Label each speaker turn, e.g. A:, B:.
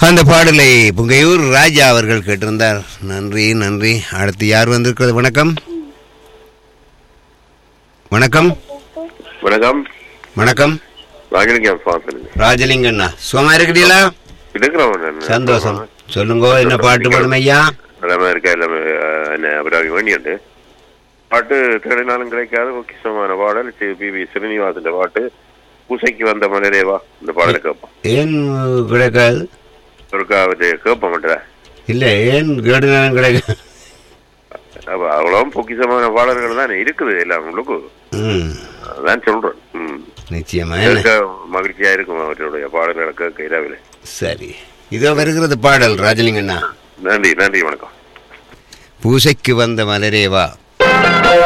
A: அந்த பாடலை புங்கையூர் ராஜா அவர்கள் கேட்டிருந்தார் நன்றி நன்றி அடுத்து யார் வந்திருக்கிறது வணக்கம் வணக்கம்
B: வணக்கம்
A: வணக்கம்
B: ராஜலிங்கம் சுவாசன்
A: ராஜலிங்கண்ணா சுகமா இருக்கிறீங்களா
B: இருக்கிறவன்
A: சந்தோஷம் சொல்லுங்க என்ன பாட்டு பாடும் ஐயா
B: எல்லாமே இருக்கா எல்லாமே அஹ், என்ன அவராக வேண்டியுண்டு பாட்டு தேடினாலும் கிடைக்காத முக்கியமான பாடல் சி- பி வி ஸ்ரீனிவாசன் பாட்டு பூசைக்கு வந்த மலரேவா இந்த பாடலை கேட்போம்
A: ஏன் கிடைக்காது
B: ஒருக்கா அவரு கேட்ப மாட்டேன்
A: இல்லை ஏன் கேடுனாலும் கிடைக்காது
B: அப்ப அவ்வளவு பொக்கிஷமான பாடல்கள் தான் இருக்குது எல்லாம் உங்களுக்கு
A: ம்
B: அதான் சொல்றேன் ம்.
A: நிச்சயமா என்ன
B: கேட்க மகிழ்ச்சியா இருக்கும் அவருடைய பாடல்களை கேட்க இரவில்
A: சரி இதோ வருகிறது பாடல் ராஜலிங்கண்ணா
B: நன்றி நன்றி வணக்கம்
A: பூசைக்கு வந்த மலரேவா